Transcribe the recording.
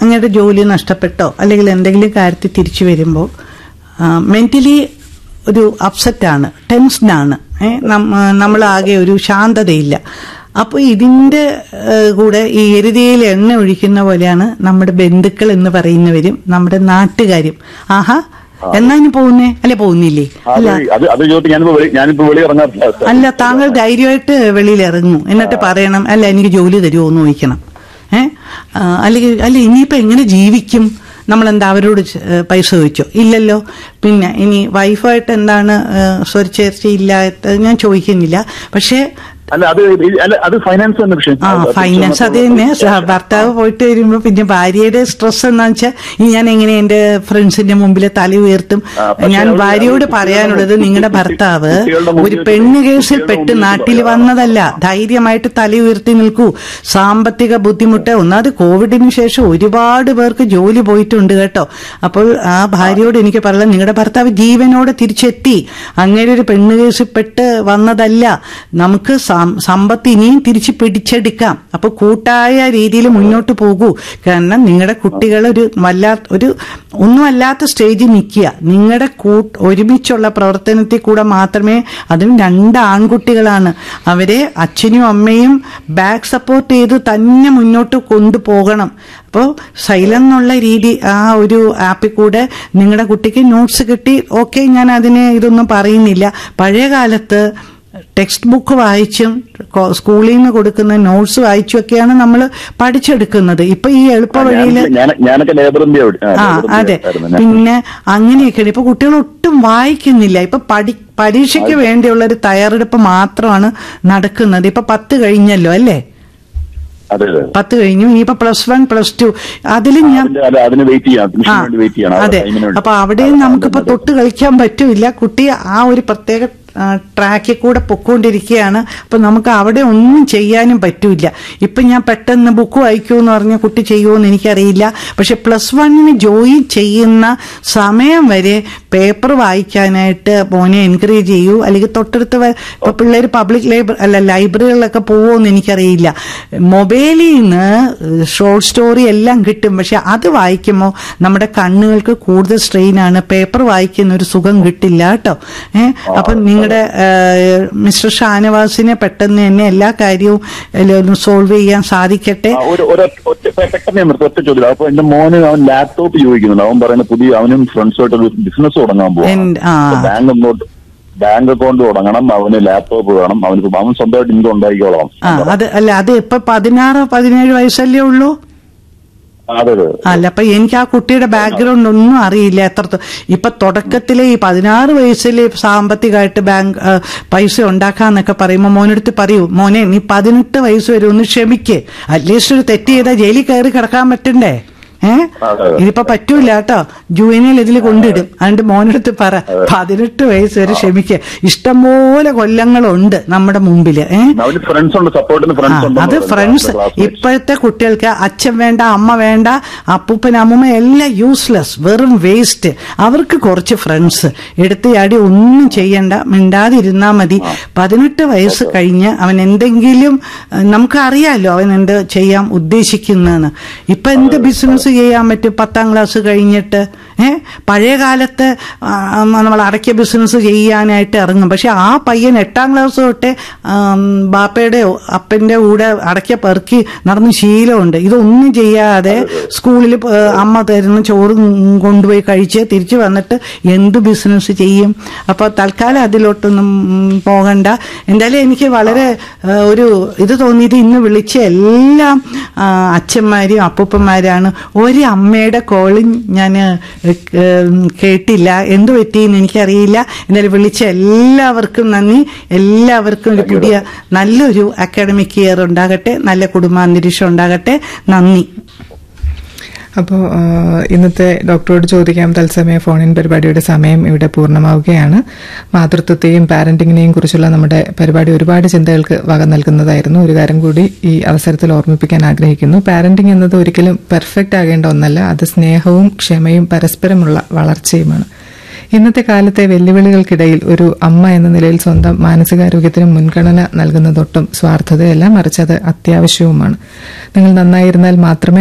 അങ്ങയുടെ ജോലി നഷ്ടപ്പെട്ടോ അല്ലെങ്കിൽ എന്തെങ്കിലും കാര്യത്തിൽ തിരിച്ചു വരുമ്പോൾ മെന്റലി ഒരു അപ്സെറ്റാണ് ടെൻഷനാണ് നമ്മളാകെ ഒരു ശാന്തതയില്ല അപ്പോൾ ഇതിന്റെ ഏഹ്, കൂടെ ഈ എരുതിയിൽ എണ്ണ ഒഴിക്കുന്ന പോലെയാണ് നമ്മുടെ ബന്ധുക്കൾ എന്ന് പറയുന്നവരും നമ്മുടെ നാട്ടുകാരും ആഹാ എന്നാ ഇനി പോകുന്നേ അല്ലെ പോകുന്നില്ലേ അത് അല്ല അത് അത് ചോദിച്ചു ഞാനിപ്പോ വെളി ഞാനിപ്പോ വെളി ഇറങ്ങാറില്ല സാർ. അല്ല താങ്കൾ ധൈര്യമായിട്ട് വെളിയിൽ ഇറങ്ങും എന്നിട്ട് പറയണം അല്ല എനിക്ക് ജോലി തരുമോ എന്ന് ചോദിക്കണം ഏ ആ, അല്ലെങ്കിൽ അല്ല ഇനിയിപ്പോ എങ്ങനെ ജീവിക്കും നമ്മൾ എന്താ അവരോട് ച- ഏ, പൈസ ചോദിച്ചോ ഇല്ലല്ലോ പിന്നെ ഇനി വൈഫായിട്ട് എന്താണ് സ്വരച്ചേർച്ചയില്ലാത്ത ഞാൻ ചോദിക്കുന്നില്ല പക്ഷേ അല്ല അത് ഈ- അല്ല അത് ഫൈനാൻസ് എന്ന വിഷയം ആ അത് ഫൈനാൻസ് അത് തന്നെ സ- ഭർത്താവ് പോയിട്ട് വരുമ്പോ പിന്നെ ഭാര്യയുടെ സ്ട്രെസ് എന്താന്ന് വെച്ചാൽ ഇനി ഞാൻ എങ്ങനെ എന്റെ ഫ്രണ്ട്സിന്റെ മുമ്പിൽ തല ഉയർത്തും ആ, പക്ഷേ ഞാൻ അവര് ഭാര്യയോട് കുട്ടികളുടെ പറയാനുള്ളത് മുമ്പിൽ- നിങ്ങളുടെ കുട്ടി- ഭർത്താവ് കുട്ടികളുടെ മുമ്പിൽ ഒരു വെച്ച് പെണ്ണ് കേസിൽ കുട്ടികളുടെ പെട്ട് മുമ്പിൽ നാട്ടിൽ വെച്ച് വന്നതല്ല ധൈര്യമായിട്ട് തല ഉയർത്തി നിൽക്കൂ സാമ്പത്തിക ബുദ്ധിമുട്ട് ഒന്നാമത് കോവിഡിന് ശേഷം ഒരുപാട് പേർക്ക് ജോലി പോയിട്ടുണ്ട് കേട്ടോ അപ്പോൾ ആ ഭാര്യയോട് എനിക്ക് പറയാം നിങ്ങളുടെ ഭർത്താവ് ജീവനോടെ തിരിച്ചെത്തി അങ്ങനെ ഒരു പെണ്ണ് കേസിൽ പെട്ട് വന്നതല്ല നമുക്ക് സം- സമ്പത്ത് ഇനിയും തിരിച്ച് പിടിച്ചെടുക്കാം അപ്പൊ കൂട്ടായ രീതിയിൽ മുന്നോട്ട് പോകൂ കാരണം നിങ്ങളുടെ കുട്ടികൾ ഒരു വല്ലാത്ത ഒരു ഒന്നുമല്ലാത്ത സ്റ്റേജിൽ നിൽക്കുക നിങ്ങളുടെ കൂട്ട് ഒരുമിച്ചുള്ള പ്രവർത്തനത്തിൽ കൂടെ മാത്രമേ അതും രണ്ട് ആൺകുട്ടികളാണ് അവരെ അച്ഛനും അമ്മയും ബാക്ക് സപ്പോർട്ട് ചെയ്ത് തന്നെ മുന്നോട്ട് കൊണ്ടുപോകണം അപ്പോൾ സൈലം എന്നുള്ള രീതി ആ ഒരു ആപ്പിൽ കൂടെ നിങ്ങളുടെ കുട്ടിക്ക് നോട്ട്സ് കിട്ടി ഓക്കെ ഞാൻ അതിനെ ഇതൊന്നും പറയുന്നില്ല പഴയ കാലത്ത് ടെക്സ്റ്റ് ബുക്ക് വായിച്ചും കൊ- സ്കൂളിൽ നിന്ന് കൊടുക്കുന്ന നോട്ട്സ് വായിച്ചും ഒക്കെയാണ് നമ്മൾ പഠിച്ചെടുക്കുന്നത് ഇപ്പൊ ഈ എളുപ്പ വഴിയിൽ ഞാൻ- ഞാൻ- ഞാനൊക്കെ ലേബറിന്റെ അവിടെ- ആ, ആ ലേബറിന്റെ അതെ ആയിരുന്നു ഞാൻ. പിന്നെ അങ്ങനെയൊക്കെയാണ് ഇപ്പൊ കുട്ടികൾ ഒട്ടും വായിക്കുന്നില്ല ഇപ്പൊ പഠി പരീക്ഷയ്ക്ക് വേണ്ടിയുള്ള ഒരു തയ്യാറെടുപ്പ് മാത്രമാണ് നടക്കുന്നത് ഇപ്പൊ പത്ത് കഴിഞ്ഞല്ലോ അല്ലേ അതെ അതെ പത്ത് കഴിഞ്ഞു ഇനിയിപ്പോ പ്ലസ് വൺ പ്ലസ് ടു അതിലും ഞാൻ അതിന്റെ- അല്ല, അതിന് വെയിറ്റ് ചെയ്യാം ആ, അഡ്മിഷന് വേണ്ടി വെയിറ്റ് ചെയ്യണം ആ അതെ ടൈമിന് വേണ്ടി. അപ്പൊ അവിടെയും ആ, നമുക്കിപ്പോ അതെ, അതെ. തൊട്ട് കളിക്കാൻ പറ്റൂല കുട്ടി ആ ഒരു പ്രത്യേക ആ, ട്രാക്കിൽ കൂടെ പൊക്കോണ്ടിരിക്കുകയാണ് അപ്പൊ നമുക്ക് അവിടെ ഒന്നും ചെയ്യാനും പറ്റൂല ഇപ്പൊ ഞാൻ പെട്ടെന്ന് ബുക്ക് വായിക്കൂ എന്ന് പറഞ്ഞ കുട്ടി ചെയ്യുമോന്ന് എനിക്കറിയില്ല പക്ഷെ പ്ലസ് വണ്ണിന് ജോയിൻ ചെയ്യുന്ന സമയം വരെ പേപ്പർ വായിക്കാനായിട്ട് മോനെ എൻകറേജ് ചെയ്യൂ അല്ലെങ്കിൽ തൊട്ടടുത്ത് വ- ഇപ്പൊ പിള്ളേർ പബ്ലിക് ലൈബ്രറി അല്ല ലൈബ്രറികളിലൊക്കെ പോവുമെന്ന് എനിക്കറിയില്ല മൊബൈലിൽ നിന്ന് ഷോർട്ട് സ്റ്റോറി എല്ലാം കിട്ടും പക്ഷെ അത് വായിക്കുമ്പോൾ നമ്മുടെ കണ്ണുകൾക്ക് കൂടുതൽ സ്ട്രെയിൻ ആണ് പേപ്പർ വായിക്കുന്ന ഒരു സുഖം കിട്ടില്ല കേട്ടോ ഏഹ് അപ്പൊ നിങ്ങളുടെ മിസ്റ്റർ ഷാനവാസിനെ പെട്ടെന്ന് തന്നെ എല്ലാ കാര്യവും എല്ലാം ഒന്ന് സോൾവ് ചെയ്യാൻ സാധിക്കട്ടെ ആ, ഒരു ഒരു ഒറ്റ പെട്ടെന്ന് ഞാൻ നിർത്തി ഒറ്റ ചോദ്യം അപ്പൊ എന്റെ മോന് അവൻ ലാപ്ടോപ്പ് ചോദിക്കുന്നുണ്ട് അവൻ പറയുന്നത് പുതിയ അവനും ഫ്രണ്ട്സുമായിട്ട് ഒരു ബിസിനസ് തുടങ്ങാൻ പോവാം എൻ- ആ. ബാങ്ക് അക്കൗണ്ട് ബാങ്ക് അക്കൗണ്ട് തുടങ്ങണം അവന് ലാപ്ടോപ്പ് വേണം അവന് അവൻ സ്വന്തമായിട്ട് ഇൻകം ഉണ്ടാക്കിക്കോളാം ആ അത് അല്ല അത് ഇപ്പൊ പതിനാറ് പതിനേഴ് വയസ്സല്ലേ ഉള്ളൂ അതെ അതെ അല്ല അപ്പൊ എനിക്ക് ആ കുട്ടിയുടെ ബാക്ക്ഗ്രൗണ്ട് ഒന്നും അറിയില്ല എത്ര ഇപ്പൊ തുടക്കത്തിലെ ഈ പതിനാറ് വയസ്സിൽ സാമ്പത്തികമായിട്ട് ബാങ്ക് ആ, പൈസ ഉണ്ടാക്കാന്നൊക്കെ പറയുമ്പോൾ മോനെടുത്ത് പറയൂ മോനെ നീ പതിനെട്ട് വയസ്സ് വരെ ഒന്ന് ക്ഷമിക്ക് അറ്റ്ലീസ്റ്റ് ഒരു തെറ്റ് ചെയ്താൽ ജയിലിൽ കയറി കിടക്കാൻ പറ്റണ്ടേ ഏഹ് അതെ, അതെ. ഇതിപ്പോ പറ്റൂല കേട്ടോ ജുവനിൽ ഇതിൽ കൊണ്ടിടും അതുകൊണ്ട് മോനെടുത്ത് പറ പതിനെട്ട് വയസ്സ് വരെ ക്ഷമിക്ക് ഇഷ്ടംപോലെ കൊല്ലങ്ങളുണ്ട് നമ്മുടെ മുമ്പില് ഏഹ് അവന് ഫ്രണ്ട്സ് ഉണ്ട് സപ്പോർട്ടിന് ആ, ഫ്രണ്ട്സ് ഉണ്ട് അത് ഫ്രണ്ട്സ് ഇപ്പോഴത്തെ കുട്ടികൾക്ക് അച്ഛൻ വേണ്ട അമ്മ വേണ്ട അപ്പൂപ്പൻ അമ്മൂമ്മ എല്ലാം യൂസ്ലെസ് വെറും വേസ്റ്റ് അവർക്ക് കുറച്ച് ഫ്രണ്ട്സ് എടുത്ത് ചാടി ഒന്നും ചെയ്യണ്ട മിണ്ടാതിരുന്നാ മതി പതിനെട്ട് വയസ്സ് കഴിഞ്ഞ് അവൻ എന്തെങ്കിലും ഏഹ്, നമുക്കറിയാലോ അവൻ എന്ത് ചെയ്യാൻ ഉദ്ദേശിക്കുന്നതെന്ന് ഇപ്പൊ എന്ത് ബിസിനസ് ചെയ്യാൻ പറ്റും പത്താം ക്ലാസ് കഴിഞ്ഞിട്ട് ഏഹ് പഴയ കാലത്ത് ആ, നമ്മൾ അടയ്ക്ക ബിസിനസ് ചെയ്യാനായിട്ട് ഇറങ്ങും പക്ഷെ ആ പയ്യൻ എട്ടാം ക്ലാസ് തൊട്ടേ ആം, ബാപ്പയുടെ അപ്പന്റെ കൂടെ അടയ്ക്ക പെറുക്കി നടന്ന് ശീലമുണ്ട് ഇതൊന്നും ചെയ്യാതെ സ്കൂളിൽ പോ- അമ്മ തരുന്ന ചോറ് കൊണ്ടുപോയി കഴിച്ച് തിരിച്ചു വന്നിട്ട് എന്ത് ബിസിനസ് ചെയ്യും അപ്പോൾ തൽക്കാലം അതിലോട്ടൊന്നും ഉം, പോകണ്ട എന്തായാലും എനിക്ക് വളരെ ആ, ഒരു ഇത് തോന്നിയത് ഇന്ന് വിളിച്ച എല്ലാം ആ, അച്ഛന്മാരും അപ്പൂപ്പന്മാരാണ് ഒരു അമ്മയുടെ കോളും ഞാൻ കേട്ടില്ല എന്ത് പറ്റിയെന്ന് എനിക്കറിയില്ല എന്തായാലും വിളിച്ച എല്ലാവർക്കും നന്ദി എല്ലാവർക്കും ഒരു പുതിയ നല്ലൊരു അക്കാഡമിക് ഇയർ ഉണ്ടാകട്ടെ നല്ല കുടുംബാന്തരീക്ഷം ഉണ്ടാകട്ടെ നന്ദി അപ്പോൾ ഇന്നത്തെ ഡോക്ടറോട് ചോദിക്കാം തത്സമയ ഫോണിൻ പരിപാടിയുടെ സമയം ഇവിടെ പൂർണ്ണമാവുകയാണ് മാതൃത്വത്തെയും പാരന്റിങ്ങിനെയും കുറിച്ചുള്ള നമ്മുടെ പരിപാടി ഒരുപാട് ചിന്തകൾക്ക് വക നൽകുന്നതായിരുന്നു ഒരു കാര്യം കൂടി ഈ അവസരത്തിൽ ഓർമ്മിപ്പിക്കാൻ ആഗ്രഹിക്കുന്നു പാരന്റിങ് എന്നത് ഒരിക്കലും പെർഫെക്റ്റ് ആകേണ്ട ഒന്നല്ല അത് സ്നേഹവും ക്ഷമയും പരസ്പരമുള്ള വളർച്ചയുമാണ് ഇന്നത്തെ കാലത്തെ വെല്ലുവിളികൾക്കിടയിൽ ഒരു അമ്മ എന്ന നിലയിൽ സ്വന്തം മാനസികാരോഗ്യത്തിന് മുൻഗണന നൽകുന്നതൊട്ടും സ്വാർത്ഥതയല്ല മറിച്ച് അത് അത്യാവശ്യവുമാണ് നിങ്ങൾ നന്നായിരുന്നാൽ മാത്രമേ